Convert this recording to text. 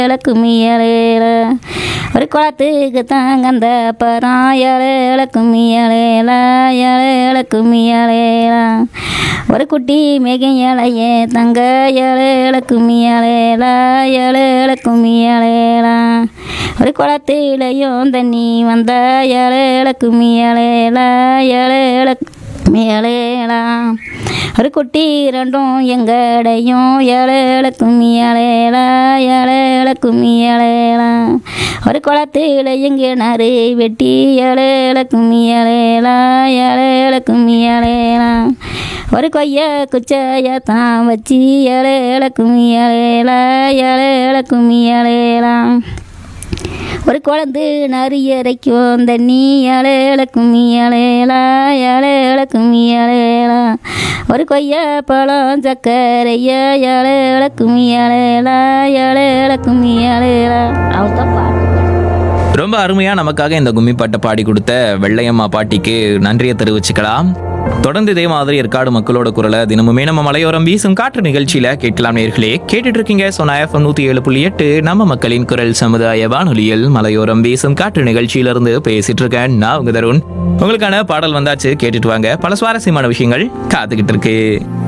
கும்மியலேல ஒரு குளத்துக்கு தாங்கந்த பரம் ஏழேல கும்மியலேல ஏழேல கும்மியலேல ஒரு குட்டி மேகையலையே தங்க ஏழேல கும்மியலேல ஏழேல கும்மியலேல ஒரு குளத்திலையும் தண்ணி வந்த ஏழேல கும்மியலேல ஏழேல கும்மியலேலாம் ஒரு குட்டி ரெண்டும் எங்கடையும் ஏழேல கும்மியலேல ஏழேல கும்மியலேலாம் ஒரு குளத்தில் எங்கிணறு வெட்டி ஏழேல கும்மியலேல ஏழேல கும்மியலேலாம் ஒரு கொய்ய குச்சைய தான் வச்சு ஏழேல கும்மியலேல ஏழேல கும்மியலேலாம் ஒரு குழந்து நரியரைக்கும் தண்ணி ஏழேல கும்மி ஏழேலா ஏழேல கும்மி ஏழேலா ஒரு கொய்ய பழம் சக்கரைய ஏழேல கும்மி ஏழேலா ஏழேல கும்மி ஏழேலா அவங்க தான் பாட்டு ரொம்ப அருமையா நமக்காக இந்த கும்மி பாட்டை பாடி கொடுத்த வெள்ளையம்மா பாட்டிக்கு நன்றியை தெரிவிச்சுக்கலாம் தொடர்ந்து இதே மாதிரி ஏற்காடு மக்களோட குரலை தினமுமே நம்ம மலையோரம் வீசும் காற்று நிகழ்ச்சியில கேட்கலாம் நேர்களே கேட்டுட்டு இருக்கீங்க சொன்ன எஃப்எம் நூத்தி ஏழு புள்ளி எட்டு நம்ம மக்களின் குரல் சமுதாய வானொலியில் மலையோரம் வீசும் காற்று நிகழ்ச்சியில இருந்து பேசிட்டு இருக்கேன் நான் உங்க தருண் உங்களுக்கான பாடல் வந்தாச்சு கேட்டுட்டு வாங்க பல சுவாரஸ்யமான விஷயங்கள் காத்துக்கிட்டு இருக்கு